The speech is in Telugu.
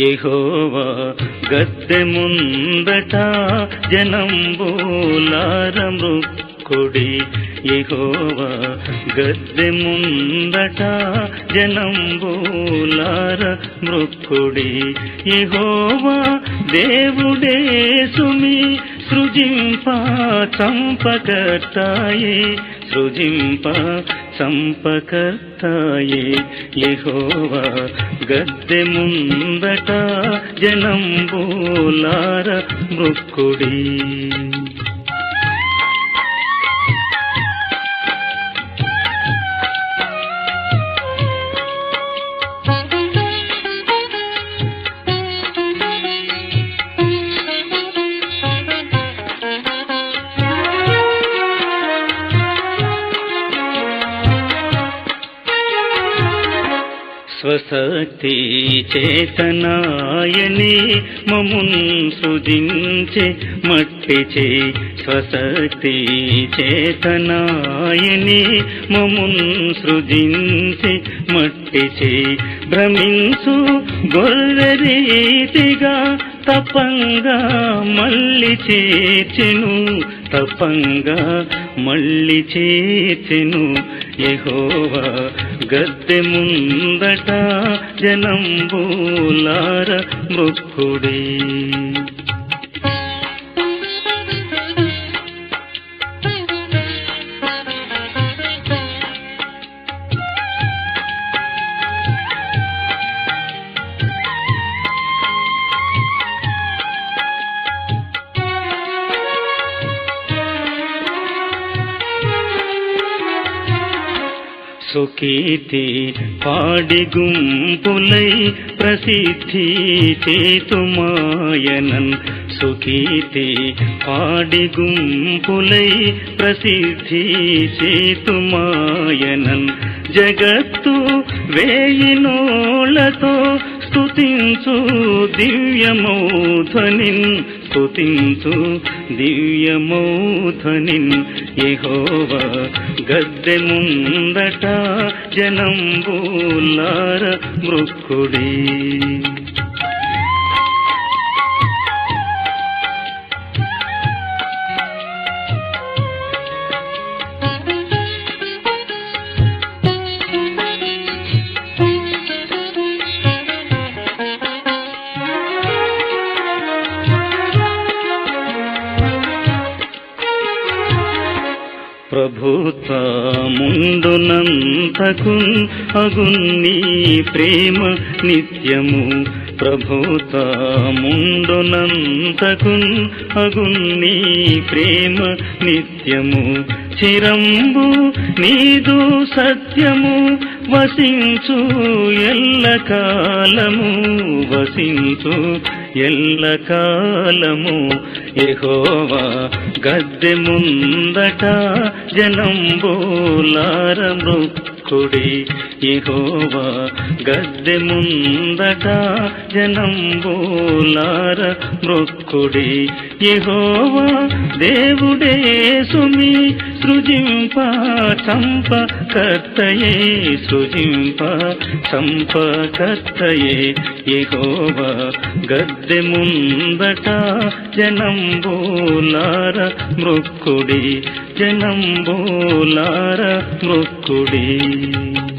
యెహోవా గద్దె ముందట జనంబూలార మృక్కుడి యెహోవా గద్దె ముందట జనంబూలార మృక్కుడి యెహోవా దేవుడే సుమి సృజింప చంపకర్తాయే సృజింప చంపకర్తాయే యెహోవా గద్దె ముందట జనంబూలార మృక్కుడి స్వశక్తి చేతనాయని మమున్ సృజించే మట్టిచే స్వశక్తి చేతనాయని మమున్ సృజించే మట్టిచే భ్రమించు గొర్రె రీతిగా తపంగా మళ్ళీ చేర్చెను తపంగా మళ్ళీ చేర్చెను యెహోవా గద్దె ముందట జనంబూలార మృక్కుడి సుకీర్తి పాడి గుంపులై ప్రసిద్ధి చేతుమాయనన్ సుకీర్తి పాడి గుంపులై ప్రసిద్ధి చేతుమాయనన్ జగత్తు వేయినోళ్లతో స్తుతించు దివ్యమౌధ్వనిన్ స్తుతించు దివ్యమౌధ్వనిన్ యెహోవా గద్దె ముందట జనంబూలార మృక్కుడి ప్రభుత్వముండునంతకున్ అగున్ని ప్రేమ నిత్యము ప్రభుత్వముండునంతకున్ అగున్ని ప్రేమ నిత్యము చిరంబు నీదు సత్యము వసించు ఎల్ల కాలము వసించు ఎల్ల కాలము ఎహోవా గద్దె ముందట జనంబూలార మృక్కుడి ఎహోవా గద్దె ముందట జనంబూలార మృక్కుడి ఎహోవా దేవుడే సుమి సృజింప చంప కర్తయే సృజింప చంప కర్తయే ఎహోవా గద్దె ముందట జనంబూలార మృక్కుడి జనంబూలార మృక్కుడి